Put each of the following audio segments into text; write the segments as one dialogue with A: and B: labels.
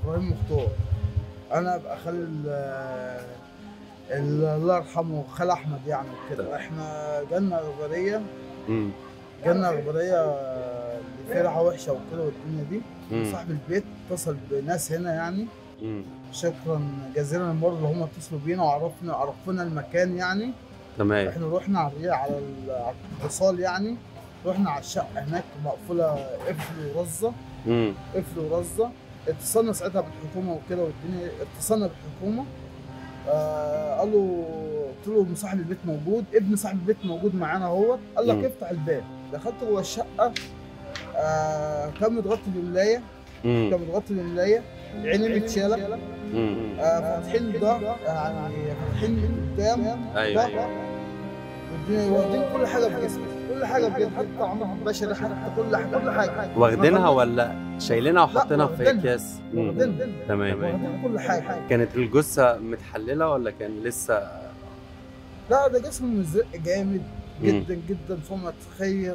A: ابراهيم مختار انا ابقى خال ال- ال- الله يرحمه خال احمد يعني وكده احنا جالنا اخباريه
B: امم
A: جالنا اخباريه اللي فيها ريحه وحشه وكده والدنيا دي
B: امم
A: صاحب البيت اتصل بناس هنا يعني
B: امم
A: شكرا جزيلا للمرة اللي هم اتصلوا بينا وعرفنا عرفونا المكان يعني
B: تمام
A: احنا رحنا على الريع على ال- على الاتصال يعني رحنا على الشقه هناك مقفوله قفل ورزه
B: امم
A: قفل ورزه اتصلنا ساعتها بالحكومه وكده والدنيا اتصلنا بالحكومه آه قالوا قلت له صاحب البيت موجود ابن صاحب البيت موجود معانا اهوت قال
B: مم.
A: لك افتح الباب دخلت جوه الشقه آه كان متغطي بملايه
B: امم
A: كان متغطي بملايه عيني متشاله
B: امم
A: آه فاتحين ظهر يعني فاتحين من قدام
B: ايوه
A: ظهر
B: ايوه
A: والدنيا- واخدين كل حاجه في جسمي كل حاجه بجد حتى عمر بشري حتى كل حاجه كل حاجه
B: واخدينها ولا شايلينها وحاطينها في
A: واخدينها.
B: اكياس مم.
A: واخدين
B: تمام
A: واخدين كل حاجه
B: كانت الجثه متحلله ولا كان لسه
A: لا ده جسمه مزرق جامد
B: مم.
A: جدا جدا فوق ما تتخيل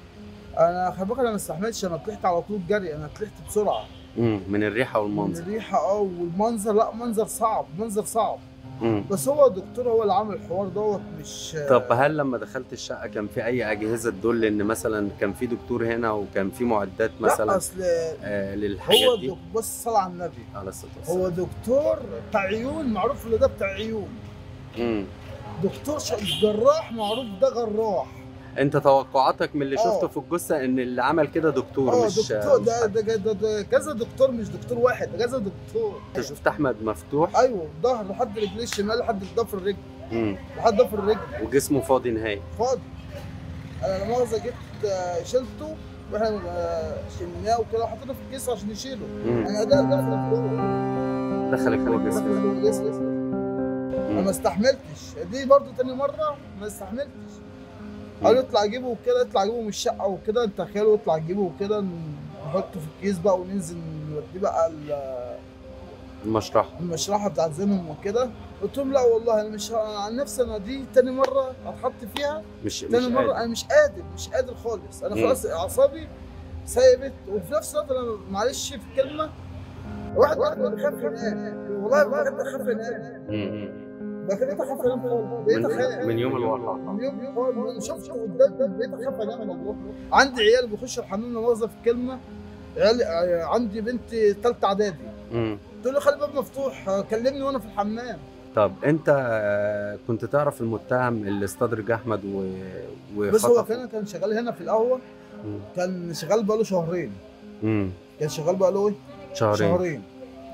A: انا خلي بالك انا ما استحملتش انا طلعت على طول جري انا طلعت بسرعه
B: مم. من الريحه
A: من
B: والمنظر
A: الريحه اه والمنظر لا منظر صعب منظر صعب
B: مم.
A: بس هو الدكتور هو اللي عامل الحوار دوت مش
B: طب هل لما دخلت الشقه كان في اي اجهزه تدل ان مثلا كان في دكتور هنا وكان في معدات
A: لا
B: مثلا
A: اصل
B: آه
A: هو
B: للحاجات دي
A: الدك- بص صلى على النبي
B: على الصلاه والسلام
A: هو دكتور بتاع عيون معروف ان ده بتاع عيون
B: مم.
A: دكتور ش- جراح معروف ده جراح
B: انت توقعاتك من اللي
A: آه.
B: شفته في الجثه ان اللي عمل كده دكتور
A: اه
B: مش
A: دكتور
B: مش
A: ده
B: حد.
A: ده, ده, ده كذا دكتور مش دكتور واحد ده كذا دكتور
B: انت شفت احمد مفتوح
A: ايوه ظهر لحد رجليه الشمال لحد ضفر الرجل
B: مم.
A: لحد ضفر الرجل
B: وجسمه فاضي نهائي
A: فاضي انا لا مؤاخذه جبت آه، شلته واحنا آه، شلناه وكده وحطيته في الكيس عشان نشيله
B: مم.
A: انا ده دخل جوه
B: دخلك جوه
A: دخل
B: جسمك
A: جوه الجسم انا ما
B: مم.
A: استحملتش دي برضو تاني مره ما استحملتش قالوا اطلع جيبه وكده اطلع جيبه من الشقه وكده انت تخيل اطلع جيبه وكده نحطه في الكيس بقى وننزل نوديه بقى ال-
B: المشرحه
A: المشرحه بتاعت زينهم وكده قلت لهم لا والله انا مش انا عن نفسي انا دي تاني مره اتحط فيها
B: مش مش
A: تاني مره
B: قادر.
A: انا مش قادر مش قادر خالص انا
B: مم.
A: خلاص اعصابي سايبت وفي نفس الوقت انا معلش في الكلمه واحد واحد بيخاف ينام والله بجد اخاف انام
B: مم.
A: بقيت اخاف انام خالص بقيت اخاف
B: من, من يوم الواقعه
A: من يوم يوم من شفت قدامي بقيت اخاف انام والله عندي عيال بيخشوا الحمام لا مؤاخذه في الكلمه عيال عندي بنت ثالثه اعدادي
B: مم.
A: تقول له خلي الباب مفتوح كلمني وانا في الحمام
B: طب انت آه، كنت تعرف المتهم اللي استدرج احمد و
A: بس هو
B: وخطفه
A: كان كان شغال هنا في القهوه
B: مم.
A: كان شغال بقاله شهرين
B: مم.
A: كان شغال بقاله ايه؟
B: شهرين
A: شهرين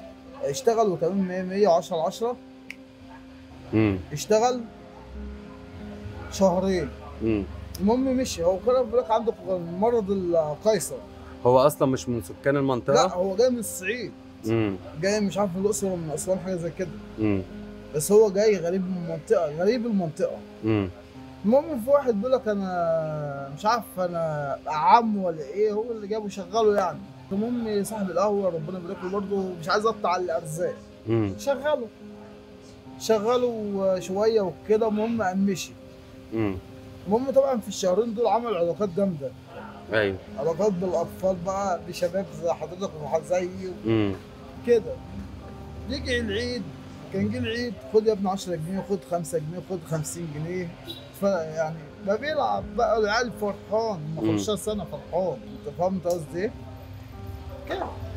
A: اشتغل وتمام 100 110 على 10
B: مم.
A: اشتغل شهرين
B: مم.
A: المهم مشي هو كان بيقول لك عنده مرض القيصر
B: هو اصلا مش من سكان
A: لا
B: المنطقه
A: هو جاي من الصعيد
B: مم.
A: جاي مش عارف من الاقصر ولا من اسوان حاجه زي كده
B: مم.
A: بس هو جاي غريب من المنطقه غريب المنطقه
B: مم.
A: المهم في واحد بيقول لك انا مش عارف انا عم ولا ايه هو اللي جابه شغله يعني المهم صاحب القهوه ربنا يبارك له برضه مش عايز اقطع الارزاق
B: مم.
A: شغله شغله شويه وكده المهم قام مشي
B: مم.
A: المهم طبعا في الشهرين دول عمل علاقات جامده
B: ايوه
A: علاقات بالاطفال بقى بشباب زي حضرتك وزيي
B: مم.
A: كده يجي العيد كان جه العيد خد يا ابني 10 جنيه خد 5 جنيه خد 50 جنيه فيعني ما بيلعب بقى العيال فرحان
B: مم.
A: 15 سنه فرحان انت فاهم انت قصدي ايه؟ كده